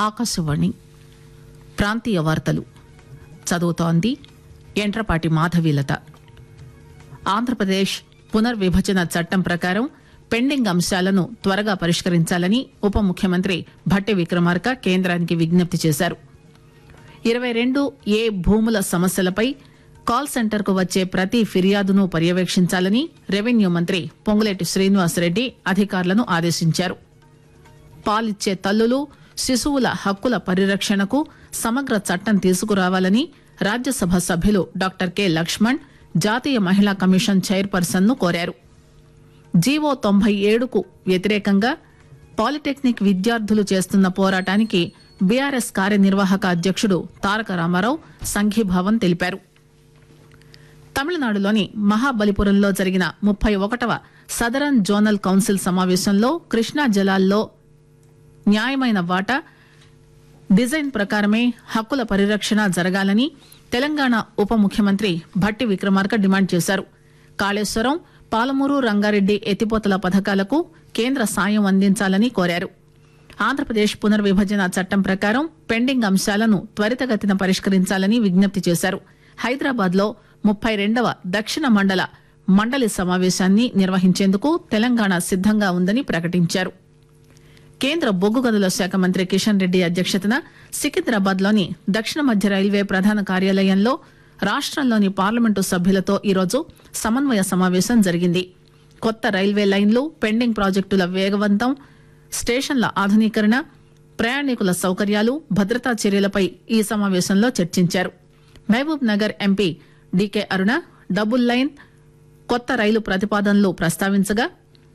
ఆకాశవాణి ప్రాంతీయ వార్తలు చదువుతోంది ఎంట్రపాటి మాధవీలత ఆంధ్రప్రదేశ్ పునర్విభజన చట్టం ప్రకారం పెండింగ్ అంశాలను త్వరగా పరిష్కరించాలని ఉప ముఖ్యమంత్రి భట్టి విక్రమార్క కేంద్రానికి విజ్ఞప్తి చేశారు ఇరవై రెండు ఏ భూముల సమస్యలపై కాల్ సెంటర్కు వచ్చే ప్రతి ఫిర్యాదును పర్యవేక్షించాలని రెవెన్యూ మంత్రి పొంగులేటి శ్రీనివాసరెడ్డి అధికారులను ఆదేశించారు పాలిచ్చే తల్లులు శిశువుల హక్కుల పరిరక్షణకు సమగ్ర చట్టం తీసుకురావాలని రాజ్యసభ సభ్యులు డాక్టర్ కె లక్ష్మణ్ జాతీయ మహిళా కమిషన్ చైర్పర్సన్ ను కోరారు జీవో తొంభై ఏడుకు వ్యతిరేకంగా పాలిటెక్నిక్ విద్యార్థులు చేస్తున్న పోరాటానికి బీఆర్ఎస్ కార్యనిర్వాహక అధ్యక్షుడు తారక రామారావు సంఘీభావం తెలిపారు తమిళనాడులోని మహాబలిపురంలో జరిగిన ముప్పై ఒకటవ సదరన్ జోనల్ కౌన్సిల్ సమావేశంలో కృష్ణా జలాల్లో న్యాయమైన వాటా డిజైన్ ప్రకారమే హక్కుల పరిరక్షణ జరగాలని తెలంగాణ ఉప ముఖ్యమంత్రి భట్టి విక్రమార్క డిమాండ్ చేశారు కాళేశ్వరం పాలమూరు రంగారెడ్డి ఎత్తిపోతల పథకాలకు కేంద్ర సాయం అందించాలని కోరారు ఆంధ్రప్రదేశ్ పునర్విభజన చట్టం ప్రకారం పెండింగ్ అంశాలను త్వరితగతిన పరిష్కరించాలని విజ్ఞప్తి చేశారు హైదరాబాద్ లో ముప్పై రెండవ దక్షిణ మండల మండలి సమావేశాన్ని నిర్వహించేందుకు తెలంగాణ సిద్దంగా ఉందని ప్రకటించారు కేంద్ర బొగ్గు గనుల శాఖ మంత్రి కిషన్ రెడ్డి అధ్యక్షతన సికింద్రాబాద్ లోని దక్షిణ మధ్య రైల్వే ప్రధాన కార్యాలయంలో రాష్టంలోని పార్లమెంటు సభ్యులతో ఈరోజు సమన్వయ సమావేశం జరిగింది కొత్త రైల్వే లైన్లు పెండింగ్ ప్రాజెక్టుల వేగవంతం స్టేషన్ల ఆధునీకరణ ప్రయాణికుల సౌకర్యాలు భద్రతా చర్యలపై ఈ సమావేశంలో చర్చించారు Mahabub Nagar MP DK Aruna double line కొత్త రైలు ప్రతిపాదనలు ప్రస్తావించగా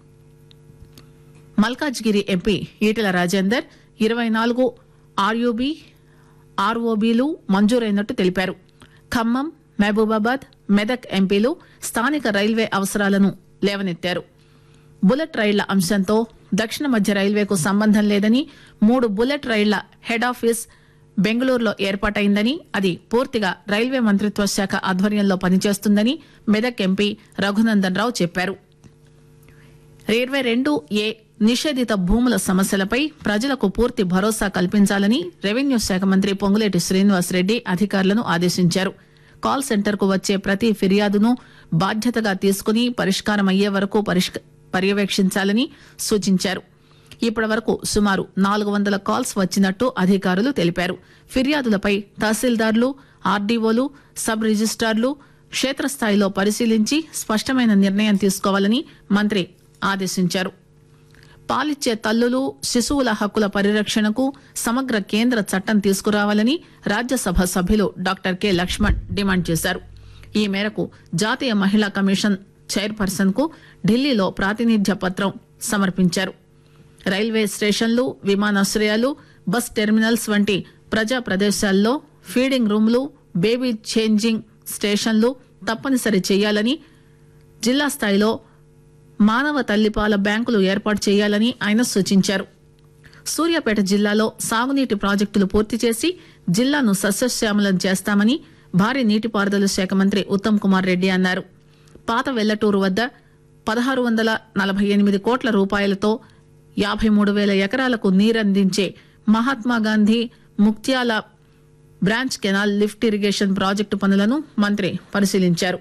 మల్కాజ్గిరి ఎంపీ ఈటెల రాజేందర్ ఇరవై నాలుగు ఆర్యూబీ ఆర్ఓబీలు మంజూరైనట్టు తెలిపారు ఖమ్మం మహబూబాబాద్ మెదక్ ఎంపీలు స్థానిక రైల్వే అవసరాలను లేవనెత్తారు బుల్లెట్ రైళ్ల అంశంతో దక్షిణ మధ్య రైల్వేకు సంబంధం లేదని మూడు బుల్లెట్ రైళ్ల హెడ్ ఆఫీస్ బెంగళూరులో ఏర్పాటైందని అది పూర్తిగా రైల్వే మంత్రిత్వ శాఖ ఆధ్వర్యంలో పనిచేస్తుందని మెదక్ ఎంపీ రఘునందన్ రావు చెప్పారు ఇరవై రెండు ఏ నిషేధిత భూముల సమస్యలపై ప్రజలకు పూర్తి భరోసా కల్పించాలని రెవెన్యూ శాఖ మంత్రి పొంగులేటి శ్రీనివాసరెడ్డి అధికారులను ఆదేశించారు కాల్ సెంటర్కు వచ్చే ప్రతి ఫిర్యాదును బాధ్యతగా తీసుకుని పరిష్కారం అయ్యే వరకు పరిష్క- పర్యవేక్షించాలని సూచించారు ఇప్పటి వరకు సుమారు నాలుగు వందల కాల్స్ వచ్చినట్టు అధికారులు తెలిపారు ఫిర్యాదులపై తహసీల్దార్లు ఆర్డీఓలు సబ్ రిజిస్ట్రార్లు క్షేత్రస్థాయిలో పరిశీలించి స్పష్టమైన నిర్ణయం తీసుకోవాలని మంత్రి ఆదేశించారు పాలిచ్చే తల్లులు శిశువుల హక్కుల పరిరక్షణకు సమగ్ర కేంద్ర చట్టం తీసుకురావాలని రాజ్యసభ సభ్యులు డాక్టర్ కె లక్ష్మణ్ డిమాండ్ చేశారు ఈ మేరకు జాతీయ మహిళా కమిషన్ చైర్పర్సన్ కు ఢిల్లీలో ప్రాతినిధ్య పత్రం సమర్పించారు రైల్వే స్టేషన్లు విమానాశ్రయాలు బస్ టెర్మినల్స్ వంటి ప్రజా ప్రదేశాల్లో ఫీడింగ్ రూమ్లు బేబీ చేంజింగ్ స్టేషన్లు తప్పనిసరి చేయాలని జిల్లా స్థాయిలో మానవ తల్లిపాల బ్యాంకులు ఏర్పాటు చేయాలని ఆయన సూచించారు సూర్యాపేట జిల్లాలో సాగునీటి ప్రాజెక్టులు పూర్తి చేసి జిల్లాను సస్యశ్యామలం చేస్తామని భారీ నీటిపారుదల శాఖ మంత్రి ఉత్తమ్ కుమార్ రెడ్డి అన్నారు పాత వెల్లటూరు వద్ద పదహారు వందల నలభై ఎనిమిది కోట్ల రూపాయలతో యాభై మూడు వేల ఎకరాలకు నీరందించే Mahatma Gandhi Muktyala branch canal lift irrigation project పనులను మంత్రి పరిశీలించారు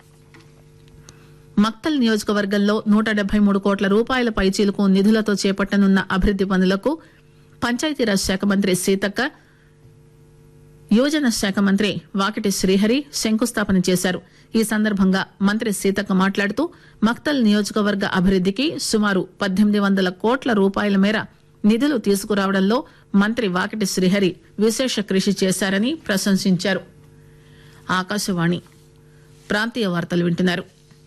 మక్తల్ నియోజకవర్గంలో నూట డెబ్బై మూడు కోట్ల రూపాయల పైచీలకు నిధులతో చేపట్టనున్న అభివృద్ది పనులకు పంచాయతీరాజ్ శాఖ మంత్రి సీతక్క యువజన శాఖ మంత్రి వాకిటి శ్రీహరి శంకుస్థాపన చేశారు ఈ సందర్భంగా మంత్రి సీతక్క మాట్లాడుతూ మక్తల్ నియోజకవర్గ అభివృద్దికి సుమారు పద్దెనిమిది వందల కోట్ల రూపాయల మేర నిధులు తీసుకురావడంలో మంత్రి వాకిటి శ్రీహరి విశేష కృషి చేశారని ప్రశంసించారు ఆకాశవాణి ప్రాంతీయ వార్తలు వింటున్నారు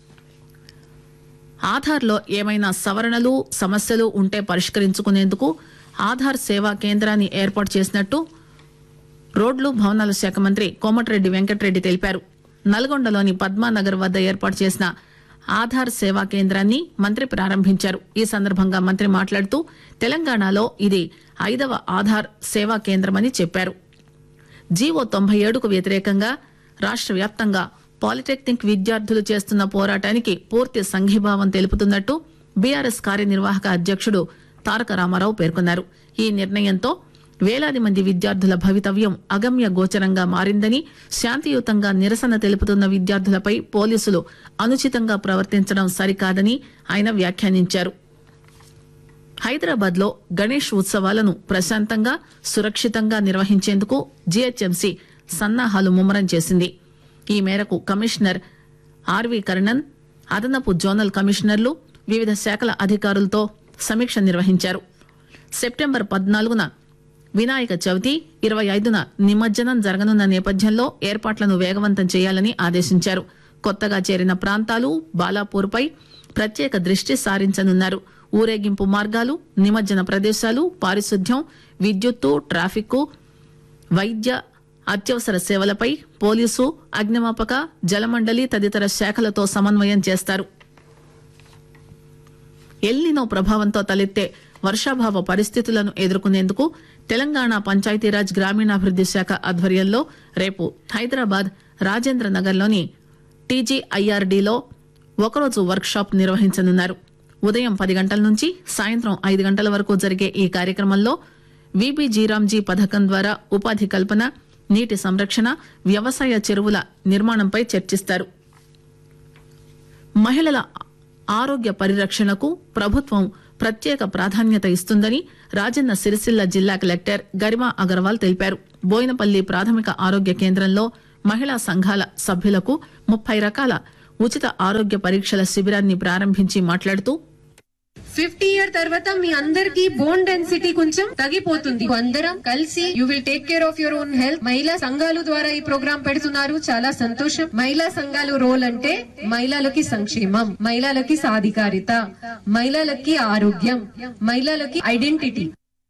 ఆధార్లో ఏమైనా సవరణలు సమస్యలు ఉంటే పరిష్కరించుకునేందుకు ఆధార్ సేవా కేంద్రాన్ని ఏర్పాటు చేసినట్టు రోడ్లు భవనాల శాఖ మంత్రి కోమటిరెడ్డి వెంకటరెడ్డి తెలిపారు నల్గొండలోని పద్మానగర్ వద్ద ఏర్పాటు చేసిన ఆధార్ సేవా కేంద్రాన్ని మంత్రి ప్రారంభించారు ఈ సందర్భంగా మంత్రి మాట్లాడుతూ తెలంగాణలో ఇది ఐదవ ఆధార్ సేవా కేంద్రమని చెప్పారు జీవో తొంభై ఏడుకు వ్యతిరేకంగా రాష్ట్ర వ్యాప్తంగా పాలిటెక్నిక్ విద్యార్థులు చేస్తున్న పోరాటానికి పూర్తి సంఘీభావం తెలుపుతున్నట్టు బీఆర్ఎస్ కార్యనిర్వాహక అధ్యక్షుడు తారక రామారావు పేర్కొన్నారు ఈ నిర్ణయంతో వేలాది మంది విద్యార్థుల భవితవ్యం అగమ్య గోచరంగా మారిందని శాంతియుతంగా నిరసన తెలుపుతున్న విద్యార్థులపై పోలీసులు అనుచితంగా ప్రవర్తించడం సరికాదని ఆయన వ్యాఖ్యానించారు హైదరాబాద్ లో గణేష్ ఉత్సవాలను ప్రశాంతంగా సురక్షితంగా నిర్వహించేందుకు జీహెచ్ఎంసీ సన్నాహాలు ముమ్మరం చేసింది ఈ మేరకు కమిషనర్ ఆర్వి కర్ణన్ అదనపు జోనల్ కమిషనర్లు వివిధ శాఖల అధికారులతో సమీక్ష నిర్వహించారు సెప్టెంబర్ పద్నాలుగున వినాయక చవితి ఇరవై ఐదున నిమజ్జనం జరగనున్న నేపథ్యంలో ఏర్పాట్లను వేగవంతం చేయాలని ఆదేశించారు కొత్తగా చేరిన ప్రాంతాలు బాలాపూర్పై ప్రత్యేక దృష్టి సారించనున్నారు ఊరేగింపు మార్గాలు నిమజ్జన ప్రదేశాలు పారిశుద్ధ్యం విద్యుత్తు ట్రాఫిక్ వైద్య అత్యవసర సేవలపై పోలీసు అగ్నిమాపక జలమండలి తదితర శాఖలతో సమన్వయం చేస్తారు ఎల్నినో ప్రభావంతో తలెత్తే వర్షాభావ పరిస్థితులను ఎదుర్కొనేందుకు తెలంగాణ పంచాయతీరాజ్ గ్రామీణాభివృద్ది శాఖ ఆధ్వర్యంలో రేపు హైదరాబాద్ రాజేంద్ర నగర్లోని టీజీఐఆర్డీలో ఒకరోజు వర్క్ షాప్ నిర్వహించనున్నారు ఉదయం పది గంటల నుంచి సాయంత్రం ఐదు గంటల వరకు జరిగే ఈ కార్యక్రమంలో విబిజీరాంజీ పథకం ద్వారా ఉపాధి కల్పన నీటి సంరక్షణ వ్యవసాయ చెరువుల నిర్మాణంపై చర్చిస్తారు మహిళల ఆరోగ్య పరిరక్షణకు ప్రభుత్వం ప్రత్యేక ప్రాధాన్యత ఇస్తుందని రాజన్న సిరిసిల్ల జిల్లా కలెక్టర్ గరిమా అగర్వాల్ తెలిపారు బోయినపల్లి ప్రాథమిక ఆరోగ్య కేంద్రంలో మహిళా సంఘాల సభ్యులకు ముప్పై రకాల ఉచిత ఆరోగ్య పరీక్షల శిబిరాన్ని ప్రారంభించి మాట్లాడుతూ ఫిఫ్టీ ఇయర్ తర్వాత మీ అందరికి బోన్ డెన్సిటీ కొంచెం తగ్గిపోతుంది అందరం కలిసి you will take care of your own health మహిళా సంఘాలు ద్వారా ఈ ప్రోగ్రామ్ పెడుతున్నారు చాలా సంతోషం మహిళా సంఘాలు రోల్ అంటే మహిళలకి సంక్షేమం మహిళలకి సాధికారిత మహిళలకి ఆరోగ్యం మహిళలకి ఐడెంటిటీ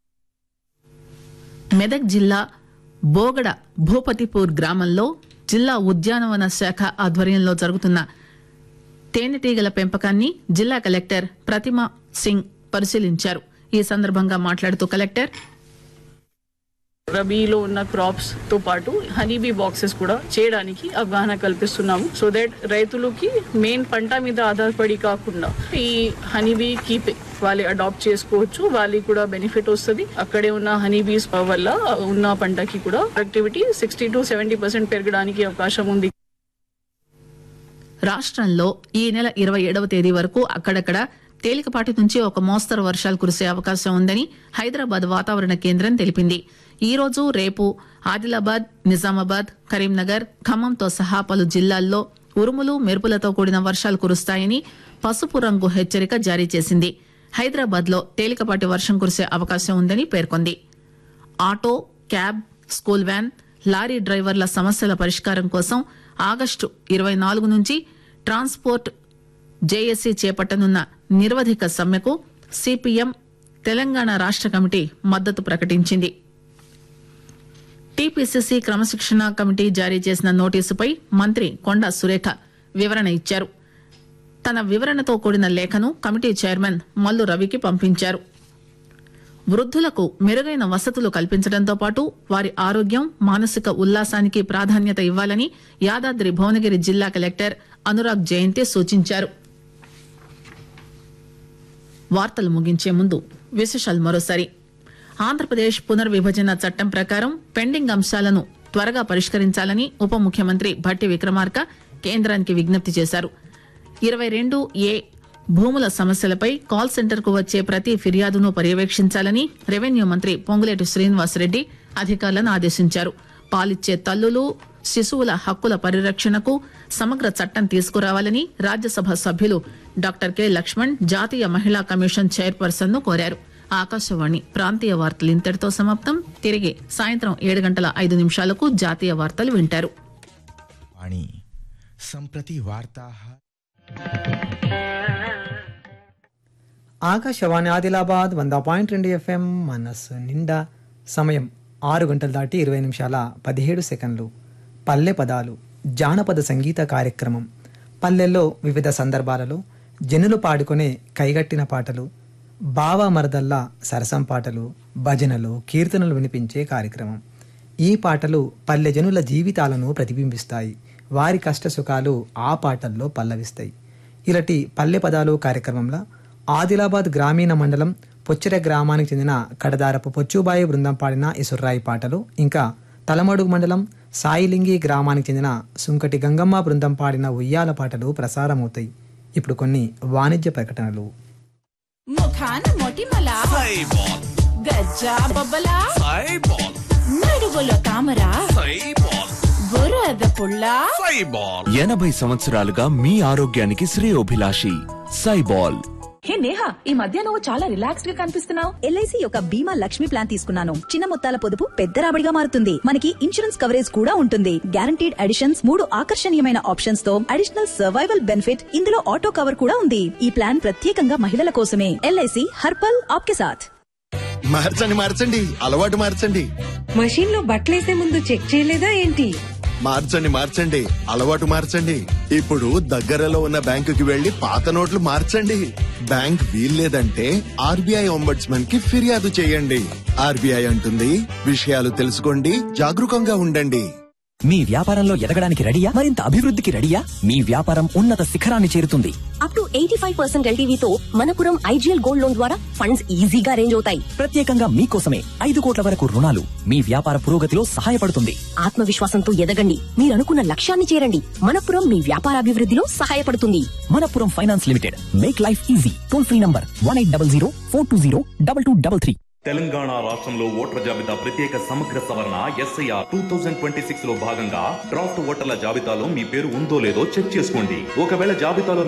మెదక్ జిల్లా బోగడ భూపతిపూర్ గ్రామంలో జిల్లా ఉద్యానవన శాఖ ఆధ్వర్యంలో జరుగుతున్న తేనెటీగల పెంపకాన్ని జిల్లా కలెక్టర్ ప్రతిమా సింగ్ పరిశీలించారు ఈ సందర్భంగా మాట్లాడుతూ కలెక్టర్ రబీలో ఉన్న క్రాప్స్ తో పాటు హనీబీ బాక్సెస్ కూడా చేయడానికి అవగాహన కల్పిస్తున్నాము సో దట్ రైతులకి మెయిన్ పంట మీద ఆధారపడి కాకుండా ఈ హనీబీ కీప్ వాళ్ళు అడాప్ట్ చేసుకోవచ్చు వాళ్ళకి కూడా బెనిఫిట్ వస్తుంది అక్కడే ఉన్న హనీబీస్ వల్ల ఉన్న పంటకి కూడా productivity sixty to seventy percent పెరగడానికి అవకాశం ఉంది రాష్ట్రంలో ఈ నెల ఇరవై ఏడవ తేదీ వరకు అక్కడక్కడ తేలికపాటి నుంచి ఒక మోస్తరు వర్షాలు కురిసే అవకాశం ఉందని హైదరాబాద్ వాతావరణ కేంద్రం తెలిపింది ఈ రోజు రేపు ఆదిలాబాద్ నిజామాబాద్ కరీంనగర్ ఖమ్మంతో సహా పలు జిల్లాల్లో ఉరుములు మెరుపులతో కూడిన వర్షాలు కురుస్తాయని పసుపు రంగు హెచ్చరిక జారీ చేసింది హైదరాబాద్ లో తేలికపాటి వర్షం కురిసే అవకాశం ఉందని పేర్కొంది auto cab school van lorry డ్రైవర్ల సమస్యల పరిష్కారం కోసం ఆగస్టు ఇరవై నాలుగు నుంచి ట్రాన్స్పోర్ట్ జేఏసీ చేపట్టనున్న నిరవధిక సమ్మెకు సిపిఎం తెలంగాణ రాష్ట కమిటీ మద్దతు ప్రకటించింది టీపీసీసీ క్రమశిక్షణ కమిటీ జారీ చేసిన నోటీసుపై మంత్రి కొండా సురేఖ వివరణ ఇచ్చారు తన వివరణతో కూడిన లేఖను కమిటీ చైర్మన్ మల్లు రవికి పంపించారు వృద్ధులకు మెరుగైన వసతులు కల్పించడంతో పాటు వారి ఆరోగ్యం మానసిక ఉల్లాసానికి ప్రాధాన్యత ఇవ్వాలని యాదాద్రి భువనగిరి జిల్లా కలెక్టర్ అనురాగ్ జయంతి సూచించారు వార్తలు ముగించే ముందు విశేషాలు మరోసారి ఆంధ్రప్రదేశ్ పునర్విభజన చట్టం ప్రకారం పెండింగ్ అంశాలను త్వరగా పరిష్కరించాలని ఉప ముఖ్యమంత్రి భట్టి విక్రమార్క కేంద్రానికి విజ్ఞప్తి చేశారు ఇరవై రెండు ఏ భూముల సమస్యలపై కాల్ సెంటర్ కు వచ్చే ప్రతి ఫిర్యాదును పర్యవేక్షించాలని రెవెన్యూ మంత్రి పొంగులేటి శ్రీనివాసరెడ్డి అధికారులను ఆదేశించారు పాలిచ్చే తల్లులు శిశువుల హక్కుల పరిరక్షణకు సమగ్ర చట్టం తీసుకురావాలని రాజ్యసభ సభ్యులు డాక్టర్ కె లక్ష్మణ్ జాతీయ మహిళా కమిషన్ చైర్పర్సన్ ను కోరారు ఆకాశవాణి ప్రాంతీయ వార్తలు ఇంతటితో సమాప్తం తిరిగి సాయంత్రం ఏడు గంటల ఐదు నిమిషాలకు జాతీయ వార్తలు వింటారు वाणी सम्प्रति वार्ताः ఆకాశవాణి ఆదిలాబాద్ వంద పాయింట్ రెండు ఎఫ్ఎం మనస్సు నిండా సమయం ఆరు గంటలు దాటి ఇరవై నిమిషాల పదిహేడు సెకండ్లు పల్లె పదాలు జానపద సంగీత కార్యక్రమం పల్లెల్లో వివిధ సందర్భాలలో జనులు పాడుకునే కైగట్టిన పాటలు బావా మరదల్లా సరసం పాటలు భజనలు కీర్తనలు వినిపించే కార్యక్రమం ఈ పాటలు పల్లె జనుల జీవితాలను ప్రతిబింబిస్తాయి వారి కష్ట సుఖాలు ఆ పాటల్లో పల్లవిస్తాయి ఇలాంటి పల్లె పదాలు కార్యక్రమంలో ఆదిలాబాద్ గ్రామీణ మండలం పొచ్చిర గ్రామానికి చెందిన కడదారపు పొచ్చుబాయి బృందం పాడిన ఈ సుర్రాయి పాటలు ఇంకా తలమడుగు మండలం సాయిలింగి గ్రామానికి చెందిన సుంకటి గంగమ్మ బృందం పాడిన ఉయ్యాల పాటలు ప్రసారమవుతాయి ఇప్పుడు కొన్ని వాణిజ్య ప్రకటనలు ముఖాన మొటిమల గజ్జా బొబ్బల నడువులో తామర బురద పుల్ల ఎనభై సంవత్సరాలుగా మీ ఆరోగ్యానికి శ్రేయోభిలాషి సైబాల్ హే నేహా ఈ మధ్య నువ్వు చాలా రిలాక్స్డ్ గా కనిపిస్తున్నావు ఎల్ఐసి యొక్క బీమా లక్ష్మి ప్లాన్ తీసుకున్నాను చిన్న మొత్తాల పొదుపు పెద్ద రాబడిగా మారుతుంది మనకి ఇన్సూరెన్స్ కవరేజ్ కూడా ఉంటుంది గ్యారంటీడ్ అడిషన్స్ మూడు ఆకర్షణీయమైన ఆప్షన్స్ తో అడిషనల్ సర్వైవల్ బెనిఫిట్ ఇందులో ఆటో కవర్ కూడా ఉంది ఈ ప్లాన్ ప్రత్యేకంగా మహిళల కోసమే ఎల్ఐసి హర్పల్ ఆప్కే సాథ్ మార్చండి మార్చండి అలవాటు మార్చండి మషీన్ లో బట్టలేసే ముందు చెక్ చేయలేదా ఏంటి మార్చండి మార్చండి అలవాటు మార్చండి ఇప్పుడు దగ్గరలో ఉన్న బ్యాంకుకి వెళ్లి పాత నోట్లు మార్చండి బ్యాంక్ వీల్లేదంటే ఆర్బీఐ ఒంబడ్స్మన్ కి ఫిర్యాదు చేయండి ఆర్బీఐ అంటుంది విషయాలు తెలుసుకోండి జాగరూకంగా ఉండండి మీ వ్యాపారంలో ఎదగడానికి రెడీయా మరింత అభివృద్ధికి రెడీయా మీ వ్యాపారం ఉన్నత శిఖరాన్ని చేరుతుంది up to eighty five percent ఎల్టీవీతో మనపురం ఐజీఎల్ గోల్డ్ లోన్ ద్వారా ఫండ్స్ ఈజీగా అరేంజ్ అవుతాయి ప్రత్యేకంగా మీకోసమే ఐదు కోట్ల వరకు రుణాలు మీ వ్యాపార పురోగతిలో సహాయపడుతుంది ఆత్మవిశ్వాసంతో ఎదగండి మీరు అనుకున్న లక్ష్యాన్ని చేరండి మనపురం మీ వ్యాపారాభివృద్ధిలో సహాయపడుతుంది Manappuram finance limited make life easy toll free number one eight double zero four two zero double two double three Telangana రాష్ట్రంలో ఓటర్ల జాబితా ప్రత్యేక సమగ్ర సవరణ SIR two thousand twenty six లో భాగంగా డ్రాఫ్ట్ ఓటర్ల జాబితాలో మీ పేరు ఉందో లేదో చెక్ చేసుకోండి ఒకవేళ జాబితాలో